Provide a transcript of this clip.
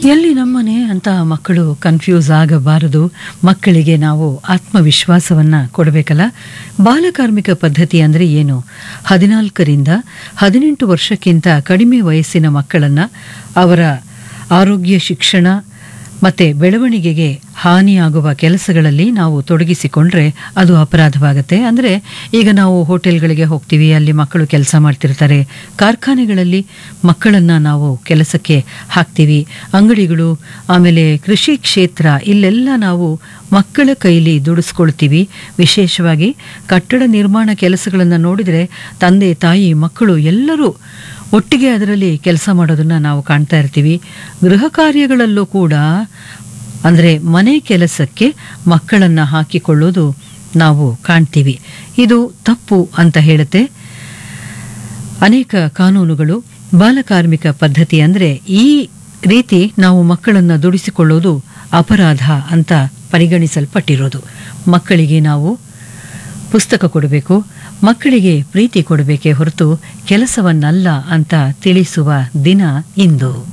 ಎಲ್ಲಿ ನಮ್ಮನೆ ಅಂತ ಮಕ್ಕಳು ಕನ್ಫ್ಯೂಸ್ ಆಗಬಾರದು ಮಕ್ಕಳಿಗೆ ನಾವು ಆತ್ಮವಿಶ್ವಾಸವನ್ನ ಕೊಡಬೇಕಲ್ಲ ಬಾಲಕಾರ್ಮಿಕ ಪದ್ಧತಿ ಅಂದರೆ ಏನು ಹದಿನಾಲ್ಕರಿಂದ ಹದಿನೆಂಟು ವರ್ಷಕ್ಕಿಂತ ಕಡಿಮೆ ವಯಸ್ಸಿನ ಮಕ್ಕಳನ್ನ ಅವರ ಆರೋಗ್ಯ ಶಿಕ್ಷಣ ಮತ್ತೆ ಬೆಳವಣಿಗೆಗೆ ಹಾನಿಯಾಗುವ ಕೆಲಸಗಳಲ್ಲಿ ನಾವು ತೊಡಗಿಸಿಕೊಂಡ್ರೆ ಅದು ಅಪರಾಧವಾಗುತ್ತೆ ಅಂದರೆ ಈಗ ನಾವು ಹೋಟೆಲ್ಗಳಿಗೆ ಹೋಗ್ತೀವಿ ಅಲ್ಲಿ ಮಕ್ಕಳು ಕೆಲಸ ಮಾಡ್ತಿರ್ತಾರೆ ಕಾರ್ಖಾನೆಗಳಲ್ಲಿ ಮಕ್ಕಳನ್ನು ನಾವು ಕೆಲಸಕ್ಕೆ ಹಾಕ್ತೀವಿ ಅಂಗಡಿಗಳು ಆಮೇಲೆ ಕೃಷಿ ಕ್ಷೇತ್ರ ಇಲ್ಲೆಲ್ಲ ನಾವು ಮಕ್ಕಳ ಕೈಲಿ ದುಡಿಸ್ಕೊಳ್ತೀವಿ ವಿಶೇಷವಾಗಿ ಕಟ್ಟಡ ನಿರ್ಮಾಣ ಕೆಲಸಗಳನ್ನು ನೋಡಿದರೆ ತಂದೆ ತಾಯಿ ಮಕ್ಕಳು ಎಲ್ಲರೂ ಒಟ್ಟಿಗೆ ಅದರಲ್ಲಿ ಕೆಲಸ ಮಾಡೋದನ್ನ ನಾವು ಕಾಣ್ತಾ ಇರ್ತೀವಿ ಗೃಹ ಕಾರ್ಯಗಳಲ್ಲೂ ಕೂಡ ಅಂದರೆ ಮನೆ ಕೆಲಸಕ್ಕೆ ಮಕ್ಕಳನ್ನು ಹಾಕಿಕೊಳ್ಳೋದು ನಾವು ಕಾಣ್ತೀವಿ ಇದು ತಪ್ಪು ಅಂತ ಹೇಳುತ್ತೆ ಅನೇಕ ಕಾನೂನುಗಳು ಬಾಲಕಾರ್ಮಿಕ ಪದ್ಧತಿ ಅಂದರೆ ಈ ರೀತಿ ನಾವು ಮಕ್ಕಳನ್ನು ದುಡಿಸಿಕೊಳ್ಳೋದು ಅಪರಾಧ ಅಂತ ಪರಿಗಣಿಸಲ್ಪಟ್ಟಿರೋದು ಮಕ್ಕಳಿಗೆ ನಾವು ಪುಸ್ತಕ ಕೊಡಬೇಕು ಮಕ್ಕಳಿಗೆ ಪ್ರೀತಿ ಕೊಡಬೇಕೇ ಹೊರತು ಕೆಲಸವನ್ನಲ್ಲ ಅಂತ ತಿಳಿಸುವ ದಿನ ಇಂದು